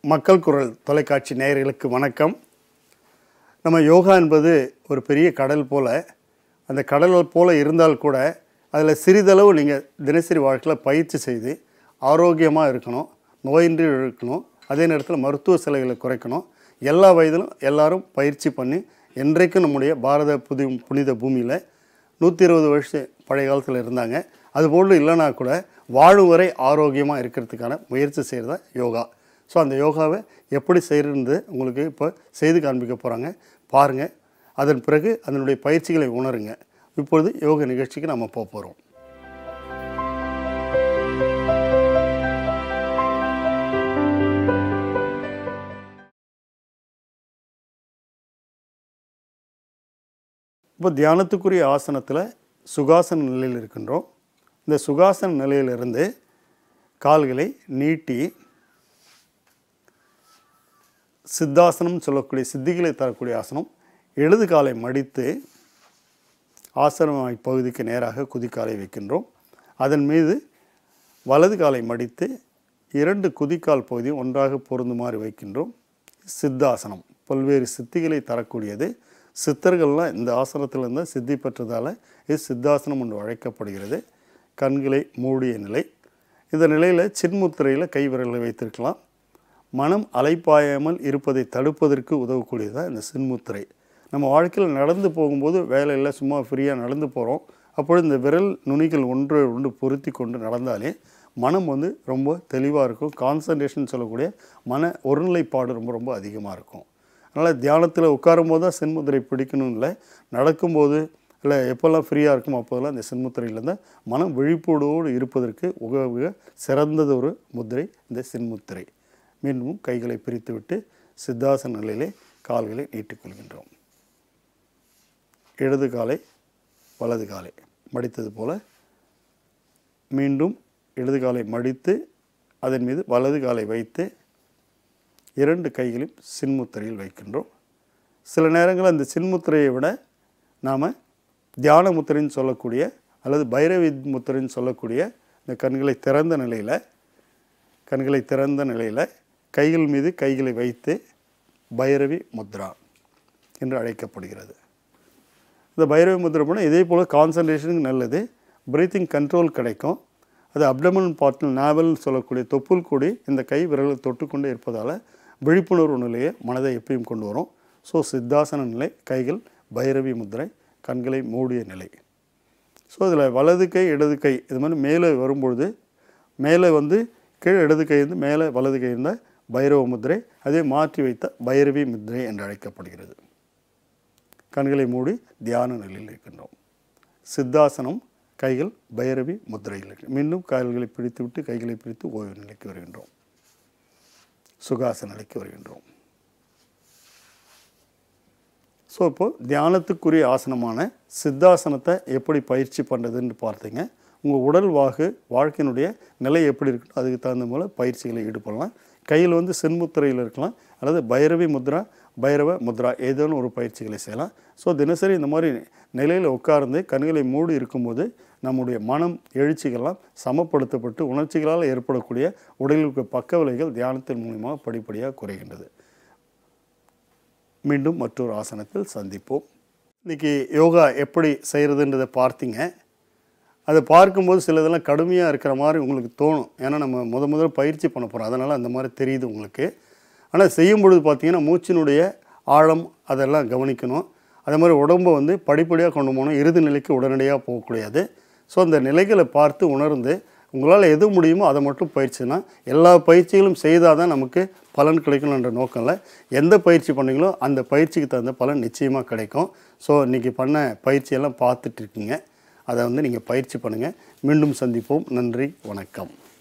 மக்கள் குரல் தொலைக்காட்சி நேயர்களுக்கு வணக்கம் நம்ம யோகா என்பது ஒரு பெரிய கடல் போல அந்த கடல் போல இருந்தால் கூட அதில் சிறிதளவு நீங்கள் தினசரி வாழ்க்கையில் பயிற்சி செய்து ஆரோக்கியமாக இருக்கணும் நோயின்றி இருக்கணும் அதே நேரத்தில் மருத்துவ செலவுகளை குறைக்கணும் எல்லா வயதிலும் எல்லாரும் பயிற்சி பண்ணி என்றைக்கும் நம்முடைய பாரத புதி புனித பூமியில் நூற்றி இருபது வருஷம் பழைய காலத்தில் இருந்தாங்க அதுபோல் இல்லைனா கூட வாழும் வரை ஆரோக்கியமாக இருக்கிறதுக்கான முயற்சி செய்கிறது தான் யோகா ஸோ அந்த யோகாவை எப்படி செய்கிறது உங்களுக்கு இப்போ செய்து காண்பிக்க போகிறாங்க பாருங்கள் அதன் பிறகு அதனுடைய பயிற்சிகளை உணருங்க இப்பொழுது யோக நிகழ்ச்சிக்கு நம்ம போக போகிறோம் இப்போ தியானத்துக்குரிய ஆசனத்தில் சுகாசன நிலையில் இருக்கின்றோம் இந்த சுகாசன நிலையிலிருந்து கால்களை நீட்டி சித்தாசனம் சொல்லக்கூடிய சித்திகளை தரக்கூடிய ஆசனம் இடது காலை மடித்து ஆசன பகுதிக்கு நேராக குதிக்காலை வைக்கின்றோம் அதன் மீது வலது காலை மடித்து இரண்டு குதிக்கால் பகுதியும் ஒன்றாக பொருந்துமாறு வைக்கின்றோம் சித்தாசனம் பல்வேறு சித்திகளை தரக்கூடியது சித்தர்கள்லாம் இந்த ஆசனத்தில் இருந்தால் சித்தி பெற்றதால் இது சித்தாசனம் என்று அழைக்கப்படுகிறது கண்களை மூடிய நிலை இந்த நிலையில் சின்முத்திரையில் கை விரலை வைத்திருக்கலாம் மனம் அலைப்பாயாமல் இருப்பதை தடுப்பதற்கு உதவக்கூடியது இந்த சின்முத்திரை நம்ம வாழ்க்கையில் நடந்து போகும்போது வேலையில் சும்மா ஃப்ரீயாக நடந்து போகிறோம் அப்பொழுது இந்த விரல் நுனிகள் ஒன்று ஒன்று பொருத்தி கொண்டு நடந்தாலே மனம் வந்து ரொம்ப தெளிவாக இருக்கும் கான்சன்ட்ரேஷன் சொல்லக்கூடிய மன ஒருநிலைப்பாடு ரொம்ப ரொம்ப அதிகமாக இருக்கும் அதனால் தியானத்தில் உட்காரும் போது தான் சென்முத்திரை பிடிக்கணும் இல்லை நடக்கும்போது இல்லை எப்போல்லாம் ஃப்ரீயாக இருக்கும் அப்போதெல்லாம் இந்த சென்முத்திரையிலேருந்து மனம் விழிப்போடு இருப்பதற்கு உக உக சிறந்தது ஒரு முத்திரை இந்த சென்முத்திரை மீண்டும் கைகளை பிரித்துவிட்டு சித்தாசன நிலையிலே கால்களை நீட்டிக்கொள்கின்றோம் இடது காலை வலது காலை மடித்தது போல மீண்டும் இடது காலை மடித்து அதன் மீது வலது காலை வைத்து இரண்டு கைகளையும் சின்முத்திரையில் வைக்கின்றோம் சில நேரங்களில் அந்த சின்முத்திரையை விட நாம் தியான முத்திரைன்னு சொல்லக்கூடிய அல்லது பைரவி முத்திரைன்னு சொல்லக்கூடிய இந்த கண்களை திறந்த நிலையில் கண்களை திறந்த நிலையில் கைகள் மீது கைகளை வைத்து பைரவி முத்ரா என்று அழைக்கப்படுகிறது இந்த பைரவி முத்திரை போனால் இதே போல் கான்சன்ட்ரேஷனுக்கு நல்லது பிரீத்திங் கண்ட்ரோல் கிடைக்கும் அது அப்டமன் பார்ட்டில் நாவல்னு சொல்லக்கூடிய தொப்புள் கூடி இந்த கை விரலை தொட்டுக்கொண்டே இருப்பதால் விழிப்புணர்வு நிலையை மனதை எப்பயும் கொண்டு வரும் ஸோ சித்தாசன நிலை கைகள் பைரவி முத்திரை கண்களை மூடிய நிலை ஸோ இதில் வலது கை இடது கை இது மாதிரி மேலே வரும்பொழுது மேலே வந்து கீழே இடது கை இருந்து மேலே வலது கை இருந்தால் பைரவ முத்திரை அதே மாற்றி வைத்த பைரவி முத்திரை என்று அழைக்கப்படுகிறது கண்களை மூடி தியான நிலையில் இருக்கின்றோம் சித்தாசனம் கைகள் பைரவி முத்திரையில் இருக்கு மீண்டும் கால்களை பிடித்து விட்டு கைகளை பிடித்து ஓய்வு நிலைக்கு வருகின்றோம் சுகாச நிலைக்கு வருகின்றோம் ஸோ இப்போது தியானத்துக்குரிய ஆசனமான சித்தாசனத்தை எப்படி பயிற்சி பண்ணுறதுன்னு பார்த்தீங்க உங்கள் உடல் வாகு வாழ்க்கையினுடைய நிலை எப்படி இருக்கணும் அதுக்கு தகுந்த போல் பயிற்சிகளை ஈடுபடலாம் கையில் வந்து சென்முத்திரையில் இருக்கலாம் அல்லது பைரவி முத்ரா பைரவ முத்ரா ஏதேனும் ஒரு பயிற்சிகளை செய்யலாம் ஸோ தினசரி இந்த மாதிரி நிலையில் உட்கார்ந்து கண்களை மூடி இருக்கும்போது நம்முடைய மனம் எழுச்சிகள்லாம் சமப்படுத்தப்பட்டு உணர்ச்சிகளால் ஏற்படக்கூடிய உடலில் இருக்க பக்க விலைகள் தியானத்தின் மூலியமாக படிப்படியாக குறைகின்றது மீண்டும் மற்றொரு ஆசனத்தில் சந்திப்போம் இன்றைக்கி யோகா எப்படி செய்கிறதுன்றதை பார்த்தீங்க அதை பார்க்கும்போது சிலதெல்லாம் கடுமையாக இருக்கிற மாதிரி உங்களுக்கு தோணும் ஏன்னா நம்ம முத முதல்ல பயிற்சி பண்ண போகிறோம் அதனால் அந்த மாதிரி தெரியுது உங்களுக்கு ஆனால் செய்யும் பொழுது பார்த்தீங்கன்னா மூச்சினுடைய ஆழம் அதெல்லாம் கவனிக்கணும் அதே மாதிரி உடம்பை வந்து படிப்படியாக கொண்டு போகணும் இறுதி நிலைக்கு உடனடியாக போகக்கூடாது ஸோ அந்த நிலைகளை பார்த்து உணர்ந்து உங்களால் எது முடியுமோ அதை மட்டும் பயிற்சினா எல்லா பயிற்சிகளும் செய்தால் தான் நமக்கு பலன் கிடைக்கணுன்ற நோக்கம் இல்லை எந்த பயிற்சி பண்ணீங்களோ அந்த பயிற்சிக்கு தகுந்த பலன் நிச்சயமாக கிடைக்கும் ஸோ இன்றைக்கி பண்ண பயிற்சியெல்லாம் பார்த்துட்டு இருக்கீங்க அதை வந்து நீங்கள் பயிற்சி பண்ணுங்கள் மீண்டும் சந்திப்போம் நன்றி வணக்கம்